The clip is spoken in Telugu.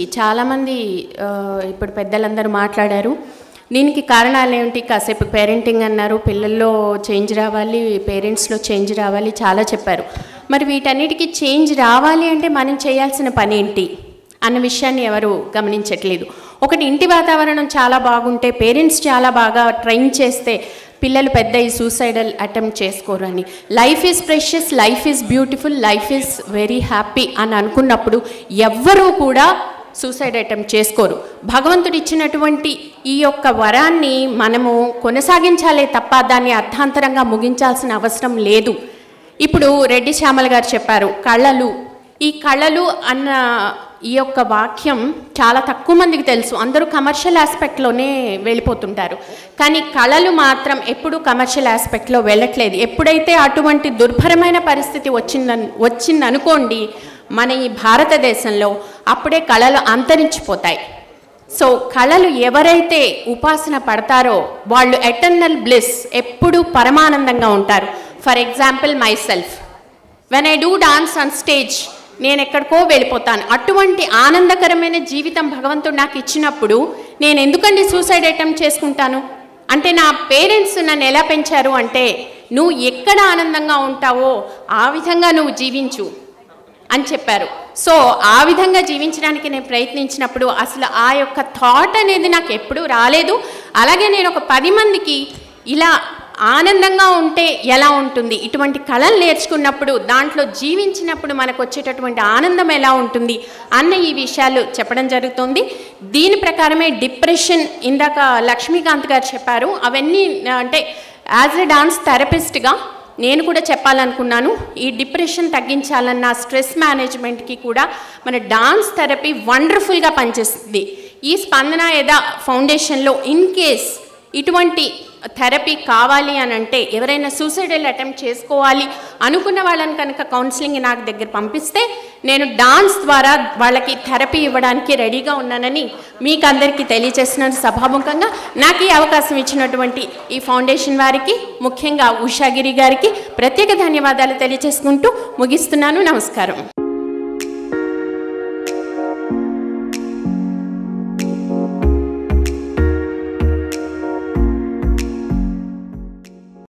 చాలామంది ఆ, ఇప్పుడు పెద్దలందరూ మాట్లాడారు దీనికి కారణాలు ఏమిటి కాసేపు పేరెంటింగ్ అన్నారు పిల్లల్లో చేంజ్ రావాలి పేరెంట్స్లో చేంజ్ రావాలి చాలా చెప్పారు మరి వీటన్నిటికీ చేంజ్ రావాలి అంటే మనం చేయాల్సిన పని ఏంటి అన్న విషయాన్ని ఎవరు గమనించట్లేదు ఒకటి ఇంటి వాతావరణం చాలా బాగుంటే పేరెంట్స్ చాలా బాగా ట్రైన్ చేస్తే పిల్లలు పెద్ద ఈ సూసైడల్ అటెంప్ట్ చేసుకోరు అని life is precious life is beautiful life is very happy అని అనుకున్నప్పుడు ఎవ్వరూ కూడా సూసైడ్ అటెంప్ట్ చేసుకోరు భగవంతుడు ఇచ్చినటువంటి ఈ యొక్క వరాన్ని మనము కొనసాగించాలే తప్ప దాన్ని అర్థాంతరంగా ముగించాల్సిన అవసరం లేదు ఇప్పుడు రెడ్డి శ్యామల గారు చెప్పారు కళలు ఈ కళలు అన్న ఈ యొక్క వాక్యం చాలా తక్కువ మందికి తెలుసు అందరూ కమర్షియల్ ఆస్పెక్ట్లోనే వెళ్ళిపోతుంటారు కానీ కళలు మాత్రం ఎప్పుడూ కమర్షియల్ ఆస్పెక్ట్లో వెళ్ళట్లేదు ఎప్పుడైతే అటువంటి దుర్భరమైన పరిస్థితి వచ్చిందని వచ్చిందనుకోండి మన ఈ భారతదేశంలో అప్పుడే కళలు అంతరించిపోతాయి సో కళలు ఎవరైతే ఉపాసన పడతారో వాళ్ళు ఎటర్నల్ బ్లిస్ ఎప్పుడూ పరమానందంగా ఉంటారు for example myself when I do dance on stage నేను ఎక్కడికో వెళ్ళిపోతాను అటువంటి ఆనందకరమైన జీవితం భగవంతుడు నాకు ఇచ్చినప్పుడు నేను ఎందుకండి సూసైడ్ అటెంప్ట్ చేసుకుంటాను అంటే నా పేరెంట్స్ నన్ను ఎలా పెంచారు అంటే నువ్వు ఎక్కడ ఆనందంగా ఉంటావో ఆ విధంగా నువ్వు జీవించు అని చెప్పారు సో ఆ విధంగా జీవించడానికి నేను ప్రయత్నించినప్పుడు అసలు ఆ యొక్క థాట్ అనేది నాకు ఎప్పుడూ రాలేదు అలాగే నేను ఒక పది మందికి ఇలా ఆనందంగా ఉంటే ఎలా ఉంటుంది ఇటువంటి కళలు నేర్చుకున్నప్పుడు దాంట్లో జీవించినప్పుడు మనకు వచ్చేటటువంటి ఆనందం ఎలా ఉంటుంది అన్న ఈ విషయాలు చెప్పడం జరుగుతుంది దీని ప్రకారమే డిప్రెషన్ ఇందాక లక్ష్మీకాంత్ గారు చెప్పారు అవన్నీ ఆ, అంటే యాజ్ ఎ డాన్స్ థెరపిస్ట్గా నేను కూడా చెప్పాలనుకున్నాను ఈ డిప్రెషన్ తగ్గించాలన్న స్ట్రెస్ మేనేజ్మెంట్కి కూడా మన డాన్స్ థెరపీ వండర్ఫుల్గా పనిచేస్తుంది ఈ స్పందన యదా ఫౌండేషన్లో ఇన్ కేస్ ఇటువంటి థెరపీ కావాలి అని అంటే ఎవరైనా సూసైడల్ అటెంప్ట్ చేసుకోవాలి అనుకున్న వాళ్ళని కనుక కౌన్సిలింగ్ నాకు దగ్గర పంపిస్తే నేను డాన్స్ ద్వారా వాళ్ళకి థెరపీ ఇవ్వడానికి రెడీగా ఉన్నానని మీకు అందరికీ తెలియజేసిన సభాముఖంగా నాకు ఈ అవకాశం ఇచ్చినటువంటి ఈ ఫౌండేషన్ వారికి ముఖ్యంగా ఉషాగిరి గారికి ప్రత్యేక ధన్యవాదాలు తెలియజేసుకుంటూ ముగిస్తున్నాను నమస్కారం